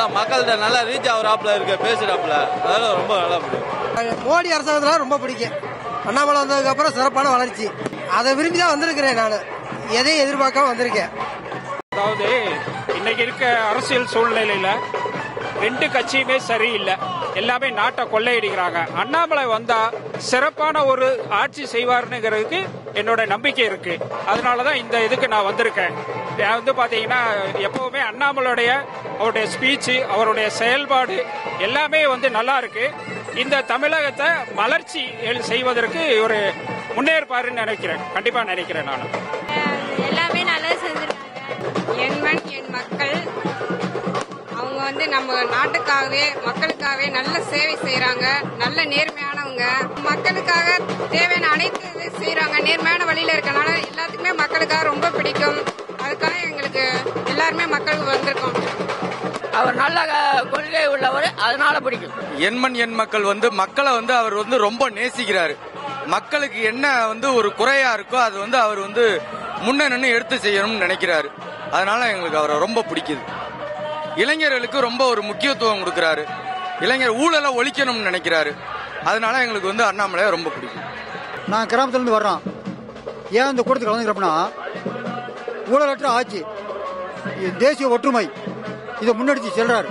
அதான் மக்கள்கிட்ட நல்லா ரீச் ஆகுறாப்புல இருக்க பேசுறாப்புல அதெல்லாம் ரொம்ப நல்லா பிடிக்கும் மோடி அரசாங்கத்தில் ரொம்ப பிடிக்கும் அண்ணாமலை வந்ததுக்கு அப்புறம் சிறப்பான வளர்ச்சி அதை விரும்பி தான் வந்திருக்கிறேன் நான் எதையும் எதிர்பார்க்காம வந்திருக்கேன் அதாவது இன்னைக்கு இருக்க அரசியல் சூழ்நிலையில ரெண்டு கட்சியுமே சரியில்லை எல்லாமே நாட்டை கொள்ளையடிக்கிறாங்க அண்ணாமலை வந்தா சிறப்பான ஒரு ஆட்சி செய்வாருங்கிறதுக்கு என்னோட நம்பிக்கை இருக்கு அதனாலதான் இந்த இதுக்கு நான் வந்திருக்கேன் நான் வந்து பாத்தீங்கன்னா எப்பவுமே அண்ணாமலையுடைய அவருடைய ஸ்பீச் அவருடைய செயல்பாடு எல்லாமே வந்து நல்லா இருக்கு இந்த தமிழகத்தை வளர்ச்சி செய்வதற்கு ஒரு முன்னேற்பாருன்னு நினைக்கிறேன் கண்டிப்பா நினைக்கிறேன் நான் எல்லாமே நல்லது செஞ்சிருக்காங்க என் மண் என் மக்கள் அவங்க வந்து நம்ம நாட்டுக்காகவே மக்களுக்காகவே நல்ல சேவை செய்யறாங்க நல்ல நேர்மையானவங்க மக்களுக்காக தேவையான அனைத்து இது செய்யறாங்க நேர்மையான வழியில இருக்கனால எல்லாத்துக்குமே மக்களுக்காக ரொம்ப பிடிக்கும் அதுக்காக எங்களுக்கு எல்லாருமே மக்களுக்கு வந்திருக்கோம் அவர் நல்ல அஹ், கொள்கை உள்ளவர் அதனால பிடிக்கும் எண்மண் எண் மக்கள் வந்து மக்களை வந்து அவர் வந்து ரொம்ப நேசிக்கிறாரு மக்களுக்கு என்ன வந்து ஒரு குறையா இருக்கோ அது வந்து அவர் வந்து முன்ன நின்று எடுத்து செய்யணும்னு நினைக்கிறாரு அதனால எங்களுக்கு அவரை ரொம்ப பிடிக்குது இளைஞர்களுக்கு ரொம்ப ஒரு முக்கியத்துவம் கொடுக்கறாரு இளைஞர் ஊழலை ஒழிக்கணும்னு நினைக்கிறாரு அதனால எங்களுக்கு வந்து அண்ணாமலையை ரொம்ப பிடிக்கும் நான் கிராமத்துலேருந்து வர்றோம் ஏன் இந்த கூட்டத்துக்கு கலந்துக்கிறோம்னா ஊழலற்ற ஆட்சி இது தேசிய ஒற்றுமை இதை முன்னெடுத்து செல்றாரு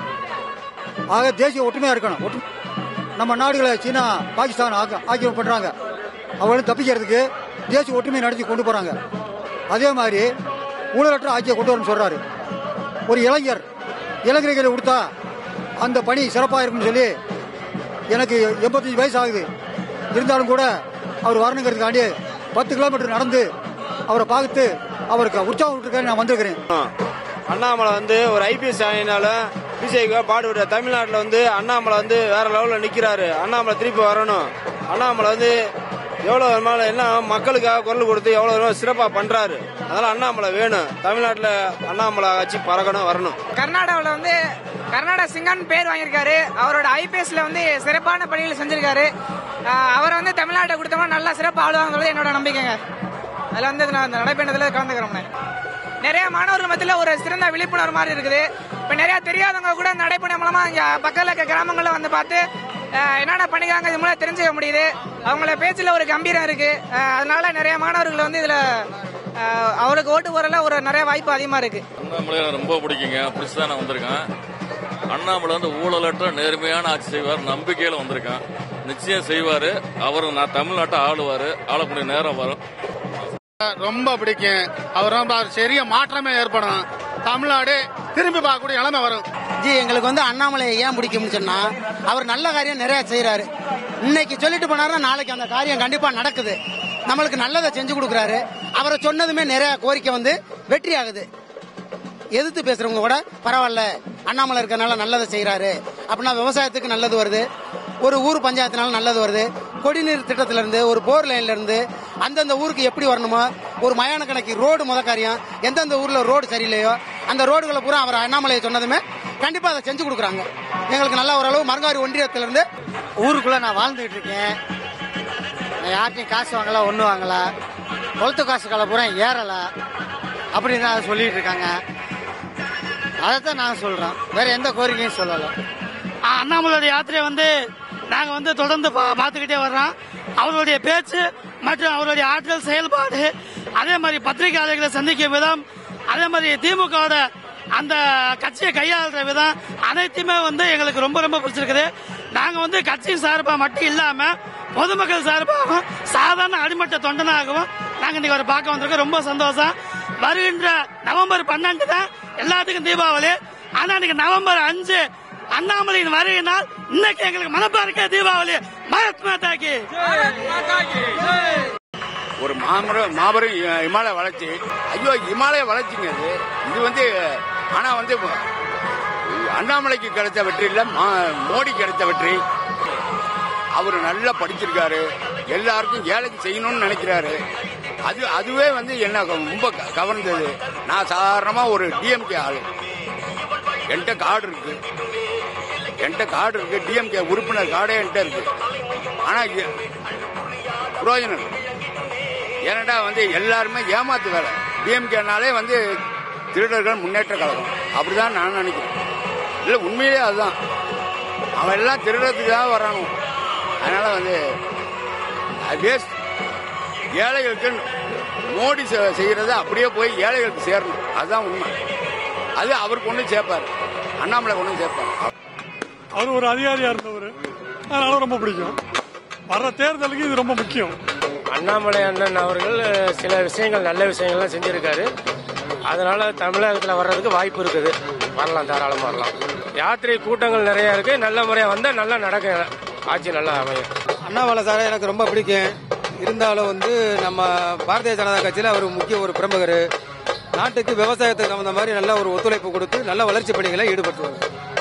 ஆக தேசிய ஒற்றுமையா இருக்கணும் ஒற்று- நம்ம நாடுகளை சீனா பாகிஸ்தான் ஆக்க- ஆக்கிரமிப்பு பண்றாங்க அவங்களும் தப்பிக்கிறதுக்கு தேசிய ஒற்றுமையை நடத்தி கொண்டு போறாங்க அதே மாதிரி ஊழலற்ற ஆட்சியை கொண்டு வரணும்னு சொல்றாரு ஒரு இளைஞர் இளைஞர்களை கொடுத்தா அந்த பணி சிறப்பாக இருக்கும்னு சொல்லி எனக்கு எண்பத்தஞ்சு வயசு ஆகுது இருந்தாலும் கூட அவர் வரணுங்கிறதுக்காண்டி பத்து கிலோமீட்டர் நடந்து அவரை பார்த்து அவருக்கு உற்சாகம் விட்டுருக்காரு நான் வந்திருக்கிறேன் அண்ணாமலை வந்து ஒரு ஐபிஎஸ் ஆகினாலும் பிஜேபி பாடுபடுற தமிழ்நாட்டில் வந்து அண்ணாமலை வந்து வேற லெவலில் நிற்கிறாரு அண்ணாமலை திருப்பி வரணும் அண்ணாமலை வந்து எவ்வளோ வருமானம் என்ன மக்களுக்காக குரல் கொடுத்து எவ்வளோ வருமானம் சிறப்பாக பண்ணுறாரு அதனால அண்ணாமலை வேணும் தமிழ்நாட்டில் அண்ணாமலை ஆட்சி பறக்கணும் வரணும் கர்நாடகாவில் வந்து கர்நாடகா சிங்கன் பேர் வாங்கியிருக்காரு அவரோட ஐபிஎஸ்ல வந்து சிறப்பான பணிகள் செஞ்சிருக்காரு ஆஹ் அவர் வந்து தமிழ்நாட்டை கொடுத்தோம்னா நல்லா சிறப்பாக ஆளுவாங்கிறது என்னோட நம்பிக்கைங்க அதில் வந்து நான் இந்த நடைபயணத்தில் கலந்துக்கிறோம்னே நிறைய மாணவர்கள் மத்தியில் ஒரு சிறந்த விழிப்புணர்வு மாதிரி இருக்குது இப்போ நிறைய தெரியாதவங்க கூட இந்த நடைபயணம் மூலமா இங்க பக்கத்தில் இருக்க கிராமங்களில் வந்து பார்த்து ஆஹ் என்னென்ன பண்ணிக்கிறாங்க இது மூலம் தெரிஞ்சுக்க முடியுது அவங்கள பேச்சில் ஒரு கம்பீரம் இருக்கு ஆஹ் அதனால நிறைய மாணவர்கள் வந்து இதுல ஆஹ் அவருக்கு ஓட்டு போறல ஒரு நிறைய வாய்ப்பு அதிகமா இருக்கு அண்ணாமலை எனக்கு ரொம்ப பிடிக்குங்க பிடிச்சி தான் நான் வந்திருக்கேன் அண்ணாமலை வந்து ஊழலற்ற நேர்மையான ஆட்சி செய்வார் நம்பிக்கையில வந்திருக்கேன் நிச்சயம் செய்வாரு அவர் நான் தமிழ்நாட்டை ஆளுவாரு ஆளக்கூடிய நேரம் வரும் ரொம்ப பிடிக்கும் அவர் ரொம்ப பெரிய மாற்றமே ஏற்படும் தமிழ்நாடு திரும்பி பார்க்கக்கூடிய நிலைமை வரும் ஜி எங்களுக்கு வந்து அண்ணாமலையை ஏன் பிடிக்கும்னு சொன்னா அவர் நல்ல காரியம் நிறைய செய்யறாரு இன்னைக்கு சொல்லிட்டு போனாருன்னா நாளைக்கு அந்த காரியம் கண்டிப்பா நடக்குது நம்மளுக்கு நல்லதை செஞ்சு கொடுக்குறாரு அவரை சொன்னதுமே நிறைய கோரிக்கை வந்து வெற்றி ஆகுது எதிர்த்து பேசுறவங்க கூட பரவாயில்ல அண்ணாமலை இருக்கறனால நல்லதை செய்யறாரு அப்படின்னா விவசாயத்துக்கு நல்லது வருது ஒரு ஊர் பஞ்சாயத்துனால நல்லது வருது குடிநீர் திட்டத்துல இருந்து ஒரு போர் லைன்ல இருந்து அந்தந்த ஊருக்கு எப்படி வரணுமோ ஒரு மயான கணக்கு ரோடு முத காரியம் எந்தெந்த ஊர்ல ரோடு சரியில்லையோ அந்த ரோடுகளை பூரா அவர் அண்ணாமலையை சொன்னதுமே கண்டிப்பா அதை செஞ்சு கொடுக்குறாங்க எங்களுக்கு நல்ல ஓரளவு மருங்காரி ஒன்றியத்துல இருந்து ஊருக்குள்ள நான் வாழ்ந்துகிட்டு இருக்கேன் நான் யார்ட்டையும் காசு வாங்கல ஒண்ணு வாங்கல கொளுத்து காசு கால பூரா ஏறல அப்படின்னு அதை சொல்லிட்டு இருக்காங்க அதைத்தான் நான் சொல்றேன் வேற எந்த கோரிக்கையும் சொல்லல அண்ணாமலையோட யாத்திரையை வந்து நாங்க வந்து தொடர்ந்து பா- பார்த்துக்கிட்டே வர்றோம் அவருடைய பேச்சு மற்றும் அவருடைய ஆற்றல் செயல்பாடு அதே மாதிரி பத்திரிகையாளர்களை சந்திக்கும் விதம் அதே மாதிரி திமுகவோட அந்த கட்சியை கையாளுற விதம் அனைத்துமே வந்து எங்களுக்கு ரொம்ப ரொம்ப பிடிச்சிருக்குது நாங்க வந்து கட்சி சார்பா மட்டும் இல்லாம பொதுமக்கள் சார்பாகவும் சாதாரண அடிமட்ட தொண்டனாகவும் நாங்க இன்னைக்கு அவரை பார்க்க வந்திருக்கோம் ரொம்ப சந்தோஷம் வருகின்ற நவம்பர் பன்னெண்டு தான் எல்லாத்துக்கும் தீபாவளி ஆனா இன்னைக்கு நவம்பர் அஞ்சு அண்ணாமலையின் வருகையினால் இன்னைக்கு எங்களுக்கு மனப்பாருக்க தீபாவளி பாரத் மாதாக்கு ஒரு மாபெரும் மாபெரும் இ- இமாலய வளர்ச்சி ஐயோ இமாலய வளர்ச்சிங்க இது இது வந்து ஆனா வந்து அண்ணாமலைக்கு கிடைச்ச வெற்றி இல்ல மா- மோடி கிடைச்ச வெற்றி அவர் நல்லா படிச்சிருக்காரு எல்லாருக்கும் ஏழைக்கு செய்யணும்னு நினைக்கிறாரு அது அதுவே வந்து என்ன ரொம்ப க- கவர்ந்தது நான் சாதாரணமா ஒரு டிஎம்கே ஆளு என்கிட்ட கார்டு இருக்கு என்கிட்ட கார்டு இருக்கு டிஎம்கே உறுப்பினர் கார்டே என்கிட்ட இருக்கு ஆனா இ- பிரயோஜனம் இல்லை. ஏன்னாடா வந்து எல்லாருமே ஏமாத்து வேலை டிஎம்கேனாலே வந்து திருடர்கள் முன்னேற்ற கழகம் அப்படிதான் நான் நினைக்கிறேன் இல்ல உண்மையிலே அதுதான் அவன் எல்லாம் திருடுறதுக்காக வரானு அதனால வந்து அது வேஸ்ட் ஏழைகளுக்கு மோடி செ- செய்யறதை அப்படியே போய் ஏழைகளுக்கு சேரணும் அதுதான் உண்மை அது அவர் கொண்டு சேர்ப்பார் அண்ணாமலை கொண்டு சேர்ப்பார் அவர் ஒரு அதிகாரியா இருந்தவர் அதனால ரொம்ப பிடிக்கும் வர்ற தேர்தலுக்கு இது ரொம்ப முக்கியம் அண்ணாமலை அண்ணன் அவர்கள் சில விஷயங்கள் நல்ல விஷயங்கள்லாம் செஞ்சிருக்காரு அதனால தமிழகத்தில் வர்றதுக்கு வாய்ப்பு இருக்குது வரலாம் தாராளமாக வரலாம் யாத்திரை கூட்டங்கள் நிறைய இருக்கு நல்ல முறையா வந்தா நல்லா நடக்கும் ஆட்சி நல்லா அமையும் அண்ணாமலை சாரை எனக்கு ரொம்ப பிடிக்கும் இருந்தாலும் வந்து நம்ம பாரதிய ஜனதா கட்சியில் அவர் முக்கிய ஒரு பிரமுகர் நாட்டுக்கு விவசாயத்துக்கு தகுந்த மாதிரி நல்ல ஒரு ஒத்துழைப்பு கொடுத்து நல்ல வளர்ச்சி பணிகளை ஈடுபட்டுவார்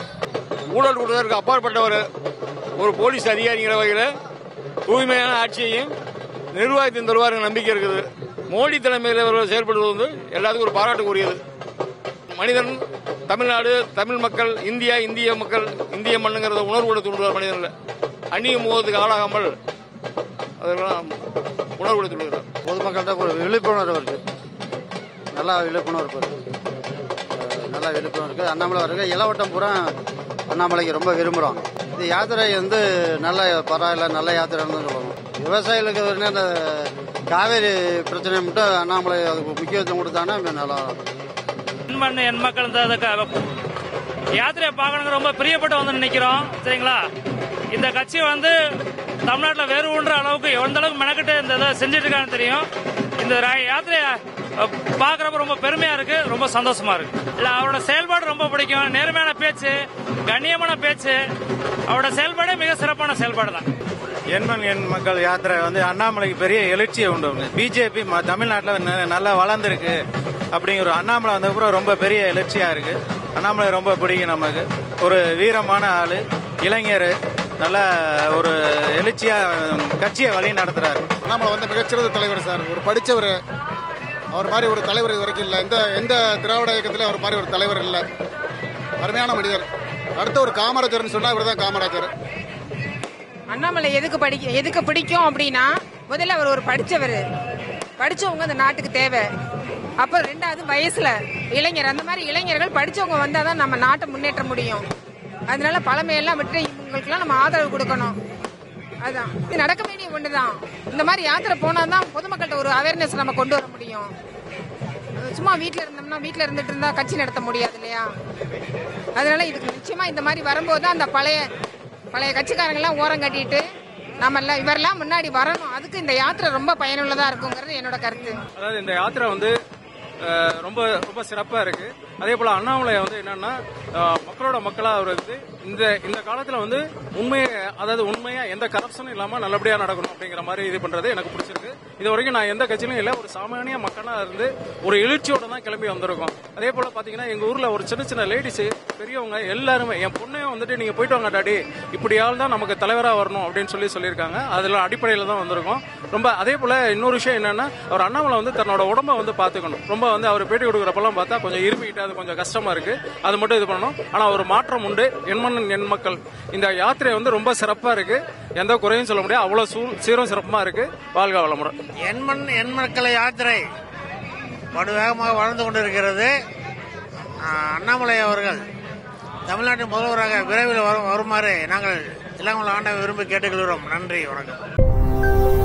ஊழல் கொடுத்ததற்கு அப்பாற்பட்டவர் ஒரு போலீஸ் அதிகாரிங்கிற வகையில் தூய்மையான ஆட்சியையும் நிர்வாகத்தின் தருவார் நம்பிக்கை இருக்குது மோடி தலைமையில் இவர்கள் செயல்படுவது வந்து எல்லாத்துக்கும் ஒரு பாராட்டுக்குரியது மனிதன் தமிழ்நாடு தமிழ் மக்கள் இந்தியா இந்திய மக்கள் இந்திய மண்ணுங்கிறத உணர்வோடு தூண்டுவார் மனிதனில் அந்நிய முகத்துக்கு ஆளாகாமல் அதெல்லாம் உணர்வோடு தூண்டுகிறார் பொதுமக்கள்கிட்ட ஒரு விழிப்புணர்வு இருக்கு நல்லா விழிப்புணர்வு இருக்கு அஹ் நல்லா விழிப்புணர்வு இருக்கு அண்ணாமலை வருக இளவட்டம் பூரா அண்ணாமலைக்கு ரொம்ப விரும்புகிறோம் இந்த யாத்திரை வந்து நல்ல பரவாயில்ல நல்ல யாத்திரைன்னு தான் சொல்லணும் விவசாயிகளுக்கு வந்து அந்த காவேரி பிரச்சனையை மட்டும் அண்ணாமலை அதுக்கு முக்கியத்துவம் கொடுத்தாங்கன்னா நல்லா இருக்கும். என் மண் என் மக்கள் இந்த இதுக்கு யாத்திரையை பார்க்கணுங்க ரொம்ப பிரியப்பட்டு வந்து நினைக்கிறோம் சரிங்களா இந்த கட்சி வந்து தமிழ்நாட்டில் வேறு ஒன்ற அளவுக்கு எந்த அளவுக்கு மெனக்கிட்டு இந்த இதை செஞ்சுட்டு இருக்கான்னு தெரியும் இந்த ர- யாத்திரையை அஹ், பார்க்கறப்ப ரொம்ப பெருமையா இருக்கு ரொம்ப சந்தோஷமா இருக்கு இல்ல அவரோட செயல்பாடு ரொம்ப பிடிக்கும் நேர்மையான பேச்சு கண்ணியமான பேச்சு அவரோட செயல்பாடே மிக சிறப்பான செயல்பாடு தான் எண்மண் எண் மக்கள் யாத்திரை வந்து அண்ணாமலைக்கு பெரிய எழுச்சியை உண்டு பிஜேபி தமிழ்நாட்டில் நல்லா வளர்ந்துருக்கு அப்படிங்கிற ஒரு அண்ணாமலை வந்தப்புறம் ரொம்ப பெரிய எழுச்சியா இருக்கு அண்ணாமலை ரொம்ப பிடிக்கும் நமக்கு ஒரு வீரமான ஆளு இளைஞர் நல்ல ஒரு எழுச்சியா கட்சியை வழி நடத்துறாரு அண்ணாமலை வந்து மிகச்சிறந்த தலைவர் சார் ஒரு படிச்சவர் அவர் மாதிரி ஒரு தலைவர் இது வரைக்கும் இல்லை எந்த எந்த திராவிட இயக்கத்திலும் அவர் மாதிரி ஒரு தலைவர் இல்லை அருமையான மனிதர் அடுத்த ஒரு காமராஜர்னு சொன்னா இவர் தான் காமராஜர் அண்ணாமலை எதுக்கு படிக்க எதுக்கு பிடிக்கும் அப்படின்னா முதல்ல அவர் ஒரு படிச்சவர் படிச்சவங்க அந்த நாட்டுக்கு தேவை அப்ப ரெண்டாவது வயசுல இளைஞர் அந்த மாதிரி இளைஞர்கள் படிச்சவங்க வந்தாதான் நம்ம நாட்டை முன்னேற்ற முடியும் அதனால பழமையெல்லாம் விட்டு இவங்களுக்கெல்லாம் நம்ம ஆதரவு கொடுக்கணும் அதான் இது நடக்க வேண்டிய ஒண்ணுதான் இந்த மாதிரி யாத்திரை போனா தான் பொதுமக்கள்கிட்ட ஒரு அவேர்னஸ் நம்ம கொண்டு வர முடியும் அது சும்மா வீட்ல இருந்தோம்னா வீட்ல இருந்துட்டு இருந்தா கட்சி நடத்த முடியாது இல்லையா அதனால இதுக்கு நிச்சயமா இந்த மாதிரி வரும்போது தான் அந்த பழைய பழைய கட்சிக்காரங்க எல்லாம் ஓரம் கட்டிட்டு நம்ம எல்லாம் இவரெல்லாம் முன்னாடி வரணும் அதுக்கு இந்த யாத்திரை ரொம்ப பயனுள்ளதா இருக்குங்கிறது என்னோட கருத்து அதாவது இந்த யாத்திரை வந்து அஹ், ரொம்ப ரொம்ப சிறப்பா இருக்கு அதே போல அண்ணாமலை வந்து என்னன்னா அஹ், மக்களோட மக்களா அவர் வந்து இந்த இந்த காலத்துல வந்து உண்மையை அதாவது உண்மையா எந்த கரப்ஷனும் இல்லாம நல்லபடியா நடக்கணும் அப்படிங்கிற மாதிரி இது பண்றது எனக்கு பிடிச்சிருக்கு இது வரைக்கும் நான் எந்த கட்சியிலும் இல்ல ஒரு சாமானிய மக்களா இருந்து ஒரு எழுச்சியோட தான் கிளம்பி வந்திருக்கோம் அதே போல பாத்தீங்கன்னா எங்க ஊர்ல ஒரு சின்ன சின்ன லேடிஸ் பெரியவங்க எல்லாருமே என் பொண்ணையும் வந்துட்டு நீங்க போயிட்டு வாங்க டாடி இப்படி ஆள் தான் நமக்கு தலைவரா வரணும் அப்படின்னு சொல்லி சொல்லியிருக்காங்க அதுல அடிப்படையில தான் வந்திருக்கோம் ரொம்ப அதே போல இன்னொரு விஷயம் என்னன்னா அவர் அண்ணாமலை வந்து தன்னோட உடம்ப வந்து பாத்துக்கணும் ரொம்ப வந்து அவர் பேட்டி கொடுக்குறப்பெல்லாம் பார்த்தா கொஞ்சம் இருமிக்கிட்டு அது கொஞ்சம் கஷ்டமா இருக்கு அது மட்டும் இது பண்ணணும் ஆனா ஒரு மாற்றம் உண்டு எண்மண் எண் மக்கள் இந்த யாத்திரை வந்து ரொம்ப சிறப்பா இருக்கு எந்த குறையும் சொல்ல முடியாது அவ்வளவு சூ- சீரும் சிறப்புமா இருக்கு வாழ்க வளமுடன் எண்மண் எண் மக்களை யாத்திரை படு வேகமாக வளர்ந்து கொண்டிருக்கிறது ஆஹ், அண்ணாமலை அவர்கள் தமிழ்நாட்டின் முதல்வராக விரைவில் வரும் வருமாறு நாங்கள் இளங்கோல ஆண்டை விரும்பி கேட்டுக்கொள்கிறோம் நன்றி வணக்கம்